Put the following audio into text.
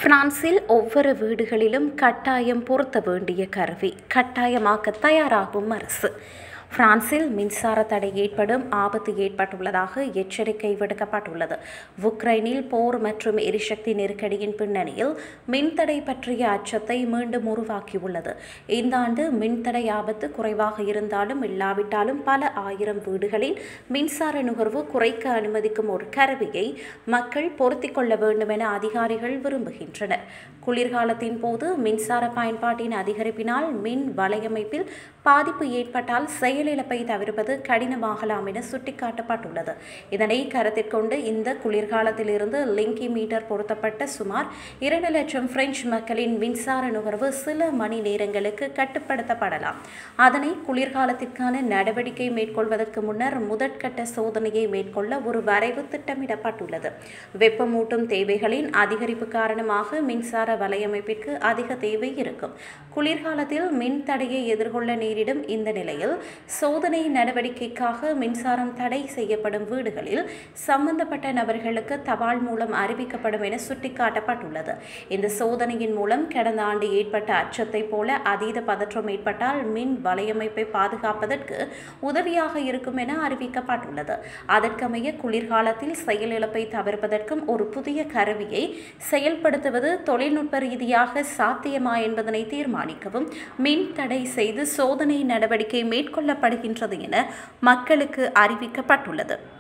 பிரான்சில் ஒவ்வொரு வீடுகளிலும் கட்டாயம் பொருத்த வேண்டிய கருவி கட்டாயமாக்க தயாராகும் அரசு பிரான்சில் மின்சார தடை ஏற்படும் ஆபத்து ஏற்பட்டுள்ளதாக எச்சரிக்கை விடுக்கப்பட்டுள்ளது உக்ரைனில் போர் மற்றும் எரிசக்தி நெருக்கடியின் பின்னணியில் மின்தடை பற்றிய அச்சத்தை மீண்டும் உருவாக்கியுள்ளது இந்த ஆண்டு மின்தடை ஆபத்து குறைவாக இருந்தாலும் இல்லாவிட்டாலும் பல ஆயிரம் வீடுகளில் மின்சார நுகர்வு குறைக்க அனுமதிக்கும் ஒரு கருவியை மக்கள் பொருத்திக் கொள்ள வேண்டும் என அதிகாரிகள் விரும்புகின்றனர் குளிர்காலத்தின் போது மின்சார பயன்பாட்டின் அதிகரிப்பினால் மின் வலையமைப்பில் பாதிப்பு ஏற்பட்டால் செயலிழப்பை தவிர்ப்பது கடினமாகலாம் என சுட்டிக்காட்டப்பட்டுள்ளது இதனை கருத்தில் கொண்டு இந்த குளிர்காலத்திலிருந்து லிங்கி மீட்டர் பொருத்தப்பட்ட சுமார் இரண்டு லட்சம் பிரெஞ்சு மக்களின் மின்சார நுகர்வு சில மணி நேரங்களுக்கு கட்டுப்படுத்தப்படலாம் அதனை குளிர்காலத்திற்கான நடவடிக்கை மேற்கொள்வதற்கு முன்னர் முதற்கட்ட சோதனையை மேற்கொள்ள ஒரு வரைவு திட்டமிடப்பட்டுள்ளது வெப்பமூட்டும் தேவைகளின் அதிகரிப்பு காரணமாக மின்சார வலையமைப்பிற்கு அதிக தேவை இருக்கும் குளிர்காலத்தில் மின் தடையை எதிர்கொள்ள நேரிடும் இந்த நிலையில் சோதனை நடவடிக்கைக்காக மின்சாரம் தடை செய்யப்படும் வீடுகளில் சம்பந்தப்பட்ட நபர்களுக்கு தபால் மூலம் அறிவிக்கப்படும் என சுட்டிக்காட்டப்பட்டுள்ளது இந்த சோதனையின் மூலம் கடந்த ஆண்டு ஏற்பட்ட அச்சத்தை போல அதீத பதற்றம் ஏற்பட்டால் மின் வலையமைப்பை பாதுகாப்பதற்கு உதவியாக இருக்கும் என அறிவிக்கப்பட்டுள்ளது அதற்கமைய குளிர்காலத்தில் செயலிழப்பை தவிர்ப்பதற்கும் ஒரு புதிய கருவியை செயல்படுத்துவது தொழில்நுட்ப ரீதியாக சாத்தியமா என்பதனை தீர்மானிக்கவும் மின் தடை செய்து சோதனை நடவடிக்கை மேற்கொள்ளப்படுகின்றது என மக்களுக்கு அறிவிக்கப்பட்டுள்ளது